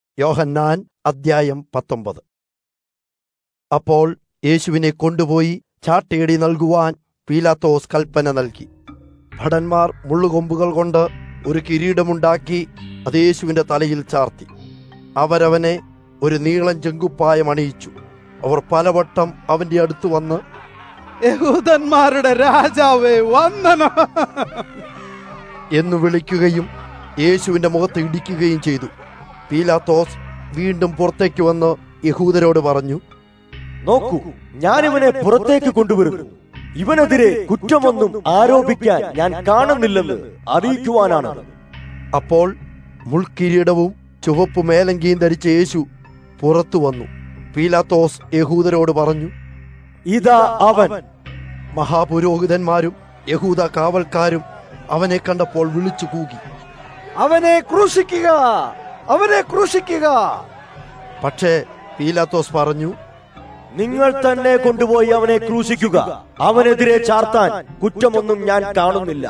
യോഹന്നാൻ അദ്ധ്യായം പത്തൊമ്പത് അപ്പോൾ യേശുവിനെ കൊണ്ടുപോയി ചാട്ടേടി നൽകുവാൻ പീലാത്തോസ് കൽപ്പന നൽകി ഭടന്മാർ മുള്ളുകൊമ്പുകൾ കൊണ്ട് ഒരു കിരീടമുണ്ടാക്കി അത് യേശുവിന്റെ തലയിൽ ചാർത്തി അവരവനെ ഒരു നീളൻ ചെങ്കുപ്പായം അണിയിച്ചു അവർ പലവട്ടം അവന്റെ അടുത്ത് വന്ന് യഹൂദന്മാരുടെ രാജാവേ വന്ദനം എന്നു വിളിക്കുകയും യേശുവിന്റെ മുഖത്ത് ഇടിക്കുകയും ചെയ്തു പീലാത്തോസ് വീണ്ടും പുറത്തേക്ക് വന്ന് യഹൂദരോട് പറഞ്ഞു നോക്കൂ ഞാനിവനെ പുറത്തേക്ക് കൊണ്ടുവരുന്നു ഇവനെതിരെ കുറ്റമൊന്നും ആരോപിക്കാൻ ഞാൻ കാണുന്നില്ലെന്ന് അറിയിക്കുവാനാണ് അപ്പോൾ മുൾക്കിരീടവും ചുവപ്പ് മേലങ്കിയും ധരിച്ച യേശു പുറത്തു വന്നു പീലാത്തോസ് യഹൂദരോട് പറഞ്ഞു ഇതാ അവൻ മഹാപുരോഹിതന്മാരും യഹൂദ കാവൽക്കാരും അവനെ കണ്ടപ്പോൾ വിളിച്ചു കൂകി അവനെ ക്രൂശിക്കുക അവനെ ക്രൂശിക്കുക പക്ഷേ പീലാത്തോസ് പറഞ്ഞു നിങ്ങൾ തന്നെ കൊണ്ടുപോയി അവനെ ക്രൂശിക്കുക അവനെതിരെ ചാർത്താൻ കുറ്റമൊന്നും ഞാൻ കാണുന്നില്ല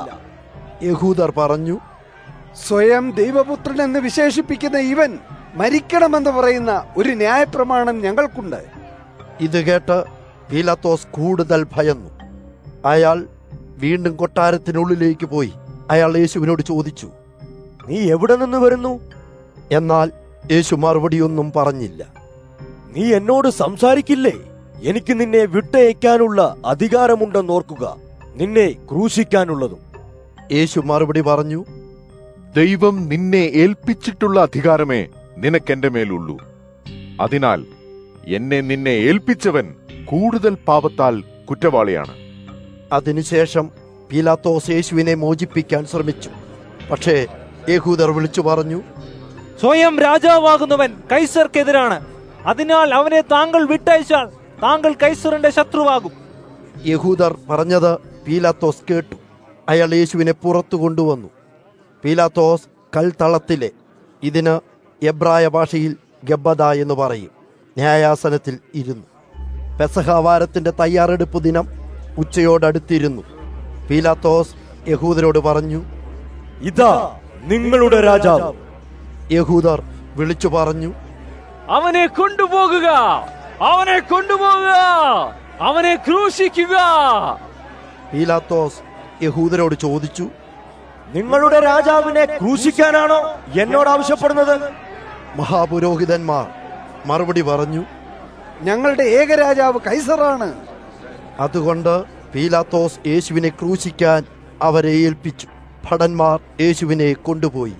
യഹൂദർ പറഞ്ഞു സ്വയം ദൈവപുത്രൻ എന്ന് വിശേഷിപ്പിക്കുന്ന ഇവൻ മരിക്കണമെന്ന് പറയുന്ന ഒരു ന്യായപ്രമാണം ഞങ്ങൾക്കുണ്ട് ഇത് കേട്ട് പീലാത്തോസ് കൂടുതൽ ഭയന്നു അയാൾ വീണ്ടും കൊട്ടാരത്തിനുള്ളിലേക്ക് പോയി അയാൾ യേശുവിനോട് ചോദിച്ചു നീ എവിടെ നിന്ന് വരുന്നു എന്നാൽ യേശു മറുപടിയൊന്നും പറഞ്ഞില്ല നീ എന്നോട് സംസാരിക്കില്ലേ എനിക്ക് നിന്നെ വിട്ടയക്കാനുള്ള അധികാരമുണ്ടെന്നോർക്കുക നിന്നെ ക്രൂശിക്കാനുള്ളതും യേശു മറുപടി പറഞ്ഞു ദൈവം നിന്നെ ഏൽപ്പിച്ചിട്ടുള്ള അധികാരമേ നിനക്കെന്റെ മേലുള്ളൂ അതിനാൽ എന്നെ നിന്നെ ഏൽപ്പിച്ചവൻ കൂടുതൽ പാപത്താൽ കുറ്റവാളിയാണ് അതിനുശേഷം പീലാത്തോസ് യേശുവിനെ മോചിപ്പിക്കാൻ ശ്രമിച്ചു പക്ഷേ യഹൂദർ വിളിച്ചു പറഞ്ഞു സ്വയം രാജാവാകുന്നവൻ കൈസർക്കെതിരാണ് അതിനാൽ അവനെ താങ്കൾ വിട്ടയച്ചാൽ താങ്കൾ കൈസറിന്റെ ശത്രുവാകും യഹൂദർ പറഞ്ഞത് പീലാത്തോസ് കേട്ടു അയാൾ യേശുവിനെ പുറത്തു കൊണ്ടുവന്നു പീലാത്തോസ് കൽത്തളത്തിലെ ഇതിന് എബ്രായ ഭാഷയിൽ ഗബ്ബദ എന്ന് പറയും ന്യായാസനത്തിൽ ഇരുന്നു പെസഹാവാരത്തിന്റെ തയ്യാറെടുപ്പ് ദിനം ഉച്ചയോടടുത്തിരുന്നു പീലാത്തോസ് യഹൂദരോട് പറഞ്ഞു ഇതാ നിങ്ങളുടെ രാജാവ് യഹൂദർ വിളിച്ചു പറഞ്ഞു അവനെ കൊണ്ടുപോകുക അവനെ കൊണ്ടുപോകുക അവനെ ക്രൂശിക്കുക പീലാത്തോസ് യഹൂദരോട് ചോദിച്ചു നിങ്ങളുടെ രാജാവിനെ ക്രൂശിക്കാനാണോ എന്നോട് ആവശ്യപ്പെടുന്നത് മഹാപുരോഹിതന്മാർ മറുപടി പറഞ്ഞു ഞങ്ങളുടെ ഏകരാജാവ് കൈസറാണ് അതുകൊണ്ട് പീലാത്തോസ് യേശുവിനെ ക്രൂശിക്കാൻ അവരെ ഏൽപ്പിച്ചു ഭടന്മാർ യേശുവിനെ കൊണ്ടുപോയി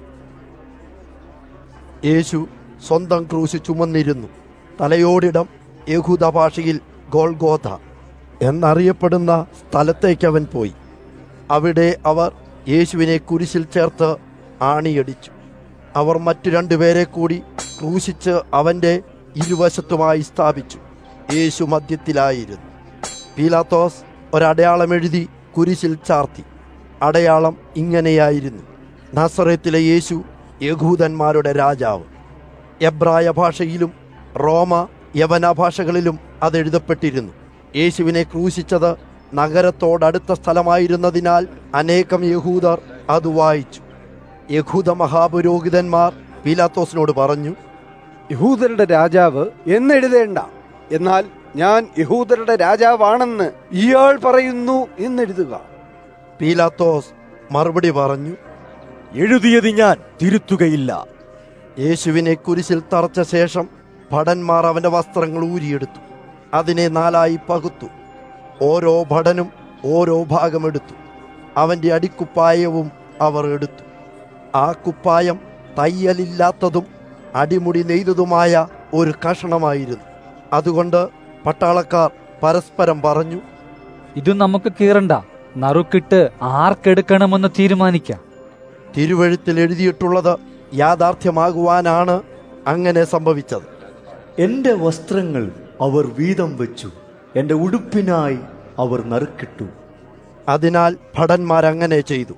യേശു സ്വന്തം ക്രൂശ് ചുമന്നിരുന്നു തലയോടിടം യഹൂദ ഭാഷയിൽ ഗോൾഗോഥ എന്നറിയപ്പെടുന്ന സ്ഥലത്തേക്ക് അവൻ പോയി അവിടെ അവർ യേശുവിനെ കുരിശിൽ ചേർത്ത് ആണിയടിച്ചു അവർ മറ്റു രണ്ടുപേരെ കൂടി ക്രൂശിച്ച് അവന്റെ ഇരുവശത്തുമായി സ്ഥാപിച്ചു യേശു മധ്യത്തിലായിരുന്നു പീലാത്തോസ് ഒരടയാളം എഴുതി കുരിശിൽ ചാർത്തി അടയാളം ഇങ്ങനെയായിരുന്നു നസറത്തിലെ യേശു യഹൂദന്മാരുടെ രാജാവ് എബ്രായ ഭാഷയിലും റോമ യവന ഭാഷകളിലും അത് എഴുതപ്പെട്ടിരുന്നു യേശുവിനെ ക്രൂശിച്ചത് നഗരത്തോടടുത്ത സ്ഥലമായിരുന്നതിനാൽ അനേകം യഹൂദർ അത് വായിച്ചു യഹൂദ മഹാപുരോഹിതന്മാർ പീലാത്തോസിനോട് പറഞ്ഞു യഹൂദരുടെ രാജാവ് എന്നെഴുതേണ്ട എന്നാൽ ഞാൻ യഹൂദരുടെ രാജാവാണെന്ന് ഇയാൾ പറയുന്നു എന്നെഴുതുക പീലാത്തോസ് മറുപടി പറഞ്ഞു എഴുതിയത് ഞാൻ തിരുത്തുകയില്ല യേശുവിനെ കുരിശിൽ തറച്ച ശേഷം ഭടന്മാർ അവന്റെ വസ്ത്രങ്ങൾ ഊരിയെടുത്തു അതിനെ നാലായി പകുത്തു ഓരോ ഭടനും ഓരോ ഭാഗമെടുത്തു അവന്റെ അടിക്കുപ്പായവും അവർ എടുത്തു ആ കുപ്പായം തയ്യലില്ലാത്തതും അടിമുടി നെയ്തതുമായ ഒരു കഷണമായിരുന്നു അതുകൊണ്ട് പട്ടാളക്കാർ പരസ്പരം പറഞ്ഞു ഇത് നമുക്ക് കീറണ്ട നറുക്കിട്ട് ആർക്കെടുക്കണമെന്ന് തീരുമാനിക്കാം തിരുവഴുത്തിൽ എഴുതിയിട്ടുള്ളത് യാഥാർത്ഥ്യമാകുവാനാണ് അങ്ങനെ സംഭവിച്ചത് എന്റെ വസ്ത്രങ്ങൾ അവർ വീതം വെച്ചു എന്റെ ഉടുപ്പിനായി അവർ നറുക്കിട്ടു അതിനാൽ ഭടന്മാരങ്ങനെ ചെയ്തു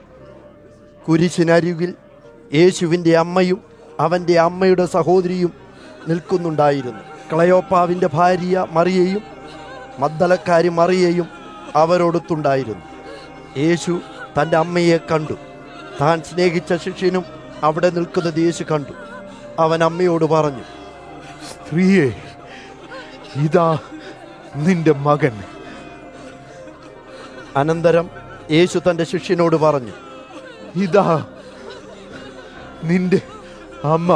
കുരിശിനരികിൽ യേശുവിൻ്റെ അമ്മയും അവൻ്റെ അമ്മയുടെ സഹോദരിയും നിൽക്കുന്നുണ്ടായിരുന്നു ക്ലയോപ്പാവിൻ്റെ ഭാര്യ മറിയയും മദ്ദലക്കാരി മറിയയും അവരോടൊത്തുണ്ടായിരുന്നു യേശു തൻ്റെ അമ്മയെ കണ്ടു താൻ സ്നേഹിച്ച ശിഷ്യനും അവിടെ നിൽക്കുന്നത് യേശു കണ്ടു അവൻ അമ്മയോട് പറഞ്ഞു സ്ത്രീയെ ഇതാ നിന്റെ മകൻ അനന്തരം യേശു തന്റെ ശിഷ്യനോട് പറഞ്ഞു ഇതാ നിന്റെ അമ്മ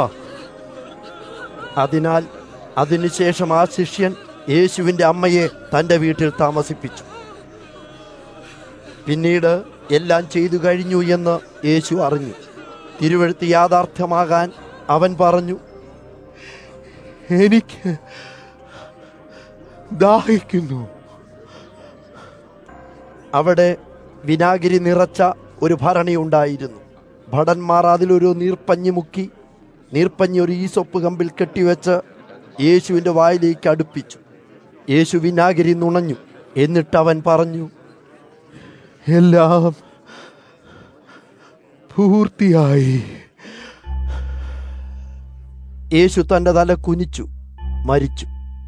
അതിനാൽ അതിനുശേഷം ആ ശിഷ്യൻ യേശുവിന്റെ അമ്മയെ തന്റെ വീട്ടിൽ താമസിപ്പിച്ചു പിന്നീട് എല്ലാം ചെയ്തു കഴിഞ്ഞു എന്ന് യേശു അറിഞ്ഞു തിരുവഴുത്ത് യാഥാർത്ഥ്യമാകാൻ അവൻ പറഞ്ഞു എനിക്ക് ദാഹിക്കുന്നു അവിടെ വിനാഗിരി നിറച്ച ഒരു ഭരണി ഉണ്ടായിരുന്നു ഭടന്മാർ അതിലൊരു നീർപ്പഞ്ഞി മുക്കി നീർപ്പഞ്ഞി ഒരു ഈസൊപ്പ് കമ്പിൽ കെട്ടിവെച്ച് യേശുവിൻ്റെ വായിലേക്ക് അടുപ്പിച്ചു യേശു വിനാഗിരി നുണഞ്ഞു എന്നിട്ട് അവൻ പറഞ്ഞു എല്ലാം പൂർത്തിയായി യേശു തന്റെ തല കുനിച്ചു മരിച്ചു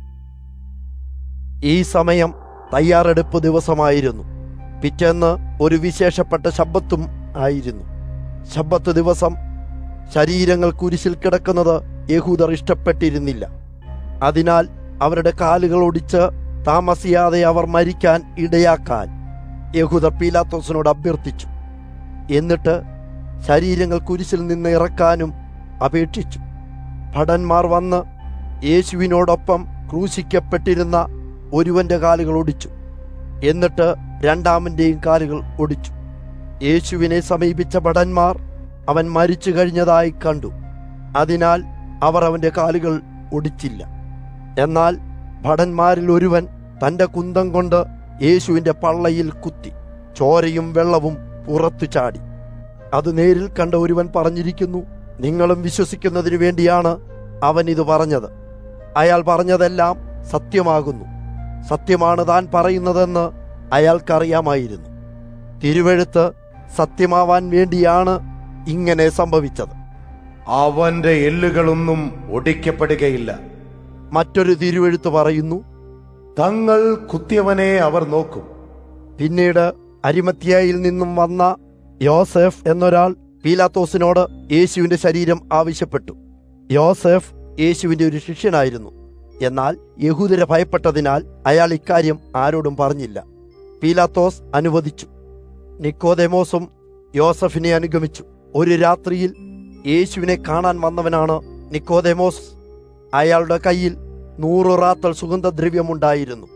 ഈ സമയം തയ്യാറെടുപ്പ് ദിവസമായിരുന്നു പിറ്റേന്ന് ഒരു വിശേഷപ്പെട്ട ശബ്ദത്തും ആയിരുന്നു ശബ്ദത്ത് ദിവസം ശരീരങ്ങൾ കുരിശിൽ കിടക്കുന്നത് യഹൂദർ ഇഷ്ടപ്പെട്ടിരുന്നില്ല അതിനാൽ അവരുടെ കാലുകൾ ഒടിച്ച് താമസിയാതെ അവർ മരിക്കാൻ ഇടയാക്കാൻ യഹൂദർ പീലാത്തോസിനോട് അഭ്യർത്ഥിച്ചു എന്നിട്ട് ശരീരങ്ങൾ കുരിശിൽ നിന്ന് ഇറക്കാനും അപേക്ഷിച്ചു ഭടന്മാർ വന്ന് യേശുവിനോടൊപ്പം ക്രൂശിക്കപ്പെട്ടിരുന്ന ഒരുവന്റെ കാലുകൾ ഒടിച്ചു എന്നിട്ട് രണ്ടാമന്റെയും കാലുകൾ ഒടിച്ചു യേശുവിനെ സമീപിച്ച ഭടന്മാർ അവൻ മരിച്ചു കഴിഞ്ഞതായി കണ്ടു അതിനാൽ അവർ അവന്റെ കാലുകൾ ഒടിച്ചില്ല എന്നാൽ ഭടന്മാരിൽ ഒരുവൻ തന്റെ കുന്തം കൊണ്ട് യേശുവിന്റെ പള്ളയിൽ കുത്തി ചോരയും വെള്ളവും പുറത്തു ചാടി അത് നേരിൽ കണ്ട ഒരുവൻ പറഞ്ഞിരിക്കുന്നു നിങ്ങളും വിശ്വസിക്കുന്നതിനു വേണ്ടിയാണ് അവൻ ഇത് പറഞ്ഞത് അയാൾ പറഞ്ഞതെല്ലാം സത്യമാകുന്നു സത്യമാണ് താൻ പറയുന്നതെന്ന് അയാൾക്കറിയാമായിരുന്നു തിരുവഴുത്ത് സത്യമാവാൻ വേണ്ടിയാണ് ഇങ്ങനെ സംഭവിച്ചത് അവന്റെ എല്ലുകളൊന്നും ഒടിക്കപ്പെടുകയില്ല മറ്റൊരു തിരുവഴുത്ത് പറയുന്നു തങ്ങൾ കുത്തിയവനെ അവർ നോക്കും പിന്നീട് അരിമത്തിയായിൽ നിന്നും വന്ന യോസെഫ് എന്നൊരാൾ പീലാത്തോസിനോട് യേശുവിന്റെ ശരീരം ആവശ്യപ്പെട്ടു യോസെഫ് യേശുവിന്റെ ഒരു ശിഷ്യനായിരുന്നു എന്നാൽ യഹൂദരെ ഭയപ്പെട്ടതിനാൽ അയാൾ ഇക്കാര്യം ആരോടും പറഞ്ഞില്ല പീലാത്തോസ് അനുവദിച്ചു നിക്കോദെമോസും യോസഫിനെ അനുഗമിച്ചു ഒരു രാത്രിയിൽ യേശുവിനെ കാണാൻ വന്നവനാണ് നിക്കോദെമോസ് അയാളുടെ കയ്യിൽ നൂറ് റാത്തൽ സുഗന്ധദ്രവ്യമുണ്ടായിരുന്നു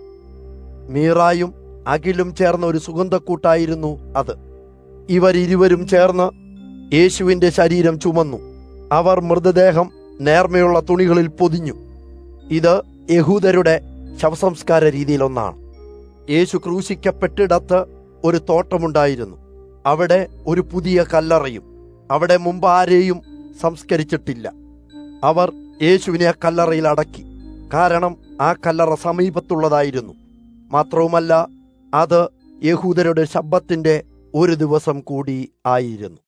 മീറായും അഖിലും ചേർന്ന ഒരു സുഗന്ധക്കൂട്ടായിരുന്നു അത് ഇവരിരുവരും ചേർന്ന് യേശുവിന്റെ ശരീരം ചുമന്നു അവർ മൃതദേഹം നേർമയുള്ള തുണികളിൽ പൊതിഞ്ഞു ഇത് യഹൂദരുടെ ശവസംസ്കാര രീതിയിലൊന്നാണ് യേശു ക്രൂശിക്കപ്പെട്ടിടത്ത് ഒരു തോട്ടമുണ്ടായിരുന്നു അവിടെ ഒരു പുതിയ കല്ലറയും അവിടെ മുമ്പ് ആരെയും സംസ്കരിച്ചിട്ടില്ല അവർ യേശുവിനെ ആ കല്ലറയിൽ അടക്കി കാരണം ആ കല്ലറ സമീപത്തുള്ളതായിരുന്നു മാത്രവുമല്ല അത് യഹൂദരുടെ ശബ്ദത്തിന്റെ ഒരു ദിവസം കൂടി ആയിരുന്നു